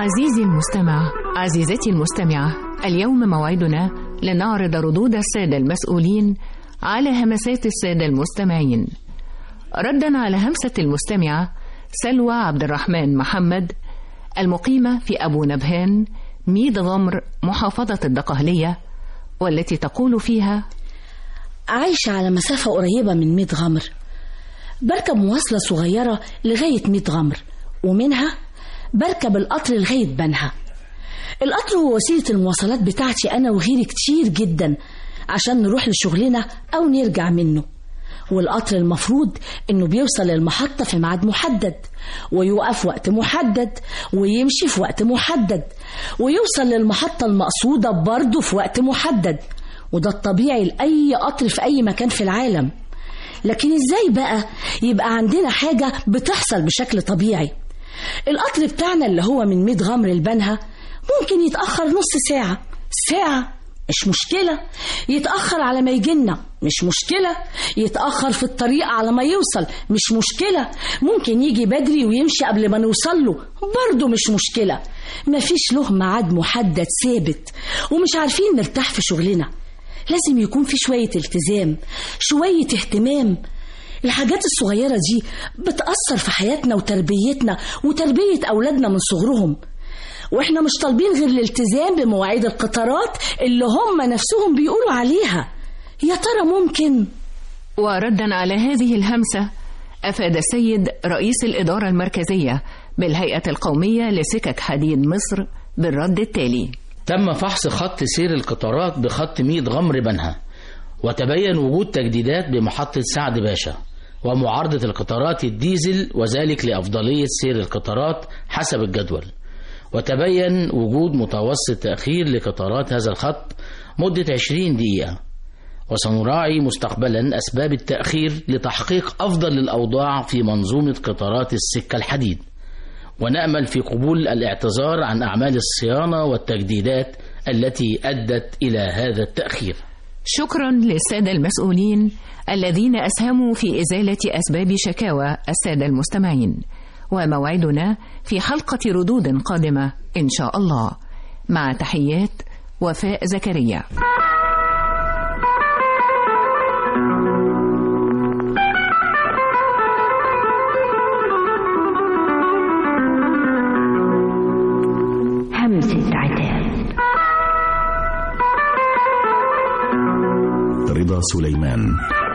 عزيزي المستمع عزيزتي المستمعة اليوم موعدنا لنعرض ردود السادة المسؤولين على همسات السادة المستمعين ردا على همسة المستمعة سلوى عبد الرحمن محمد المقيمة في أبو نبهان ميد غمر محافظة الدقهلية والتي تقول فيها عايشة على مسافة قريبة من ميت غمر بركب مواصلة صغيرة لغاية ميت غمر ومنها بركب القطر لغاية بنها القطر هو وسيلة المواصلات بتاعتي أنا وغيري كتير جدا عشان نروح لشغلنا أو نرجع منه والقطر المفروض إنه بيوصل للمحطة في ميعاد محدد ويوقف وقت محدد ويمشي في وقت محدد ويوصل للمحطة المقصودة برضه في وقت محدد وده الطبيعي لأي قطر في أي مكان في العالم لكن إزاي بقى يبقى عندنا حاجة بتحصل بشكل طبيعي القطر بتاعنا اللي هو من ميت غمر لبنها ممكن يتأخر نص ساعة ساعة مش مشكلة يتأخر على ما يجينا مش مشكلة يتأخر في الطريق على ما يوصل مش مشكلة ممكن يجي بدري ويمشي قبل ما نوصل له برضه مش مشكلة مفيش له ميعاد محدد ثابت ومش عارفين نرتاح في شغلنا لازم يكون في شوية التزام شوية اهتمام الحاجات الصغيرة دي بتأثر في حياتنا وتربيتنا وتربية أولادنا من صغرهم واحنا مش طالبين غير الالتزام بمواعيد القطارات اللي هم نفسهم بيقولوا عليها يا ترى ممكن وردا على هذه الهمسة أفاد السيد رئيس الإدارة المركزية بالهيئة القومية لسكك حديد مصر بالرد التالي تم فحص خط سير القطارات بخط ميت غمر بنها وتبين وجود تجديدات بمحطة سعد باشا ومعارضة القطارات الديزل وذلك لأفضلية سير القطارات حسب الجدول وتبين وجود متوسط تأخير لقطارات هذا الخط مدة 20 دقيقة وسنراعي مستقبلا أسباب التأخير لتحقيق أفضل الأوضاع في منظومة قطارات السكة الحديد ونأمل في قبول الاعتذار عن أعمال الصيانة والتجديدات التي أدت إلى هذا التأخير شكرا للسادة المسؤولين الذين أسهموا في إزالة أسباب شكاوى السادة المستمعين وموعدنا في حلقة ردود قادمة إن شاء الله مع تحيات وفاء زكريا همسة عتاب رضا سليمان